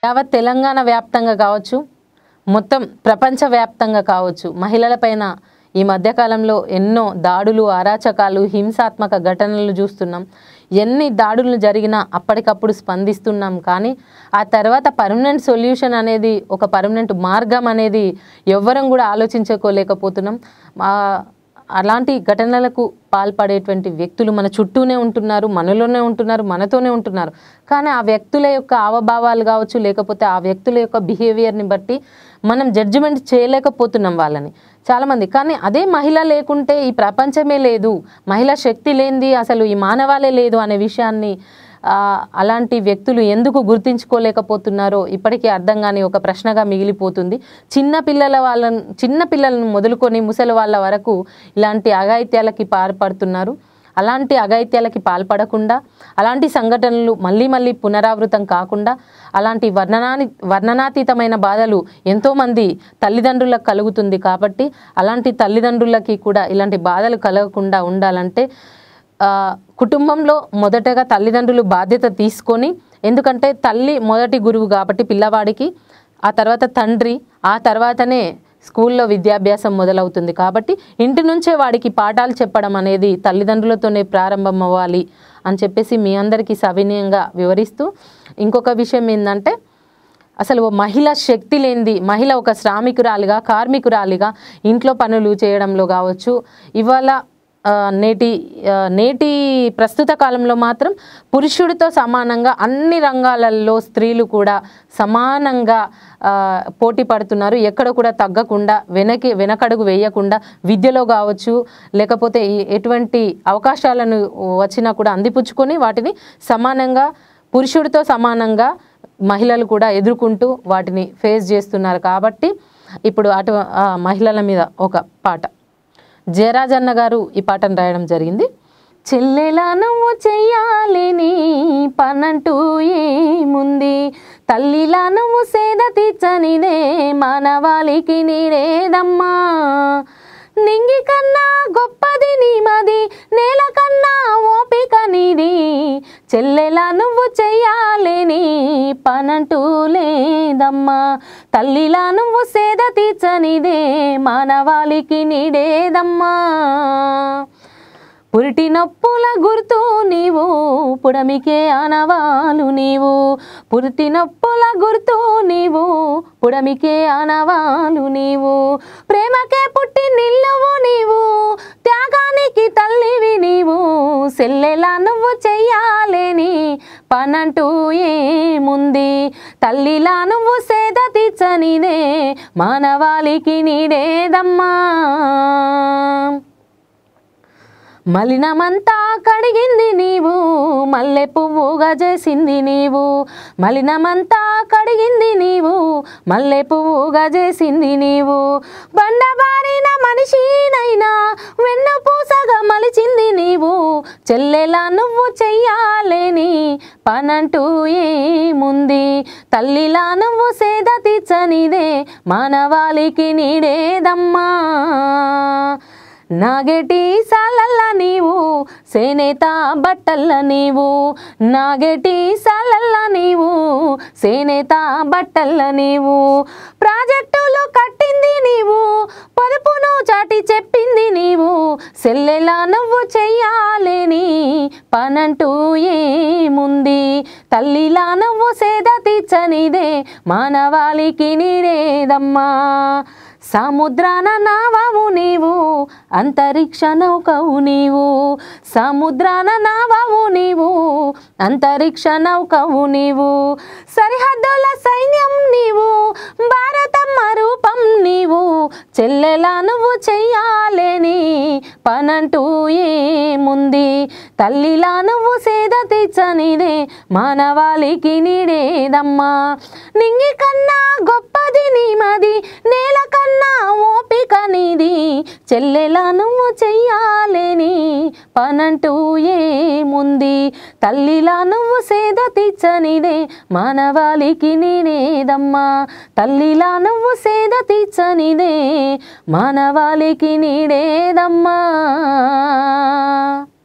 యావత్ తెలంగాణ వ్యాప్తంగా కావచ్చు మొత్తం ప్రపంచవ్యాప్తంగా కావచ్చు మహిళలపైన ఈ మధ్యకాలంలో ఎన్నో దాడులు అరాచకాలు హింసాత్మక ఘటనలు చూస్తున్నాం ఎన్ని దాడులు జరిగినా అప్పటికప్పుడు స్పందిస్తున్నాం కానీ ఆ తర్వాత పర్మనెంట్ సొల్యూషన్ అనేది ఒక పర్మనెంట్ మార్గం అనేది ఎవ్వరం కూడా ఆలోచించుకోలేకపోతున్నాం ఆ అలాంటి ఘటనలకు పాల్పడేటువంటి వ్యక్తులు మన చుట్టూనే ఉంటున్నారు మనలోనే ఉంటున్నారు మనతోనే ఉంటున్నారు కానీ ఆ వ్యక్తుల యొక్క హావభావాలు కావచ్చు లేకపోతే ఆ వ్యక్తుల యొక్క బిహేవియర్ని బట్టి మనం జడ్జిమెంట్ చేయలేకపోతున్నాం వాళ్ళని చాలామంది కానీ అదే మహిళ లేకుంటే ఈ ప్రపంచమే లేదు మహిళ శక్తి లేనిది అసలు ఈ మానవాళే లేదు అనే విషయాన్ని ఆ, అలాంటి వ్యక్తులు ఎందుకు గుర్తించుకోలేకపోతున్నారో ఇప్పటికీ అర్థం కాని ఒక ప్రశ్నగా మిగిలిపోతుంది చిన్న పిల్లల వాళ్ళను చిన్న పిల్లలను మొదలుకొని ముసలి వాళ్ళ వరకు ఇలాంటి అఘాయిత్యాలకి పాల్పడుతున్నారు అలాంటి అఘాయిత్యాలకి పాల్పడకుండా అలాంటి సంఘటనలు మళ్ళీ మళ్ళీ పునరావృతం కాకుండా అలాంటి వర్ణనాని వర్ణనాతీతమైన బాధలు ఎంతోమంది తల్లిదండ్రులకు కలుగుతుంది కాబట్టి అలాంటి తల్లిదండ్రులకి కూడా ఇలాంటి బాధలు కలగకుండా ఉండాలంటే ఆ, కుటుంబంలో మొదటగా తల్లిదండ్రులు బాధ్యత తీసుకొని ఎందుకంటే తల్లి మొదటి గురువు కాబట్టి పిల్లవాడికి ఆ తర్వాత తండ్రి ఆ తర్వాతనే స్కూల్లో విద్యాభ్యాసం మొదలవుతుంది కాబట్టి ఇంటి నుంచే వాడికి పాఠాలు చెప్పడం అనేది తల్లిదండ్రులతోనే ప్రారంభం అవ్వాలి అని చెప్పేసి మీ అందరికీ సవినయంగా వివరిస్తూ ఇంకొక విషయం ఏంటంటే అసలు ఓ మహిళ శక్తి లేనిది మహిళ ఒక శ్రామికురాలిగా కార్మికురాలిగా ఇంట్లో పనులు చేయడంలో కావచ్చు ఇవాళ ఆ, నేటి ఆ, నేటి ప్రస్తుత కాలంలో మాత్రం పురుషుడితో సమానంగా అన్ని రంగాలలో స్త్రీలు కూడా సమానంగా ఆ, పోటీ పడుతున్నారు ఎక్కడ కూడా తగ్గకుండా వెనక్కి వెనకడుగు వేయకుండా విద్యలో కావచ్చు లేకపోతే ఈ- ఎటువంటి అవకాశాలను వచ్చినా కూడా అందిపుచ్చుకొని వాటిని సమానంగా పురుషుడితో సమానంగా మహిళలు కూడా ఎదుర్కొంటూ వాటిని ఫేస్ చేస్తున్నారు కాబట్టి ఇప్పుడు అటు ఆ మహిళల మీద ఒక పాట జయరాజన్న గారు ఈ పాటను రాయడం జరిగింది చెల్లెలా నువ్వు చెయ్యాలి నీ పనంటూ ఏముంది తల్లిలా నువ్వు సేద తీర్చనిదే మానవాళికి నీరేదమ్మా నింగి కన్నా గొప్పది నీ మది నేల కన్నా ఓపిక నీది చెల్లెలా నువ్వు చెయ్యాలి నీ పనంటూ లేదమ్మా తల్లిలా నువ్వు సేద తీర్చనిదే మానవాళికి నీడేదమ్మా పురిటి నొప్పుల గుర్తు నీవు పుడమికే ఆనవాలు నీవు పురిటి నొప్పుల గుర్తు నీవు పుడమికే ఆనవాలు నీవు ప్రేమకే పుట్టి నిల్లువు నీవు త్యాగానికి తల్లివి నీవు సెల్లెలా నువ్వు చెయ్యాలేని పనంటూ ఏముంది తల్లిలా నువ్వు సేద తీర్చనిదే మానవాళికి నీడేదమ్మా మలినమంతా కడిగింది నీవు మల్లె పువ్వుగా చేసింది నీవు మలినమంతా కడిగింది నీవు మల్లె పువ్వుగా చేసింది నీవు బండబారిన మనిషినైనా వెన్న పూసగా మలిచింది నీవు చెల్లెలా నువ్వు చెయ్యాలేని పనంటూ ఏముంది తల్లిలా నువ్వు సేద తీర్చనిదే మానవాళికి నీడేదమ్మా నాగేటి సాలల్ల నీవు సేనేత బట్టల్ల నీవు నాగేటి సాలల్ల నీవు సేనేత బట్టల్ల నీవు ప్రాజెక్టులు కట్టింది నీవు పొదుపును చాటి చెప్పింది నీవు సెల్లెలా నువ్వు చెయ్యాలేని పనంటూ ఏముంది తల్లిలా నువ్వు సేద తీర్చనిదే మానవాళికి నీడేదమ్మా సముద్రాన నావవు నీవు అంతరిక్ష నౌకవు నీవు సముద్రాన నావవు నీవు అంతరిక్ష నౌకవు నీవు సరిహద్దుల సైన్యం నీవు భారతమ్మ రూపం నీవు చెల్లెలా నువ్వు చెయ్యాలేని పనంటూ ఏముంది తల్లిలా నువ్వు సేద తీర్చనిదే మానవాళికి నీడేదమ్మా నింగి కన్నా గొప్పది నీ మది నేల కన్నా ఓపిక నీది చెల్లెలా నువ్వు చెయ్యాలేని పనంటూ ఏముంది తల్లిలా నువ్వు సేద తీర్చనిదే మానవాళికి నీడేదమ్మా తల్లిలా నువ్వు సేద తీర్చనిదే మానవాళికి నీడేదమ్మా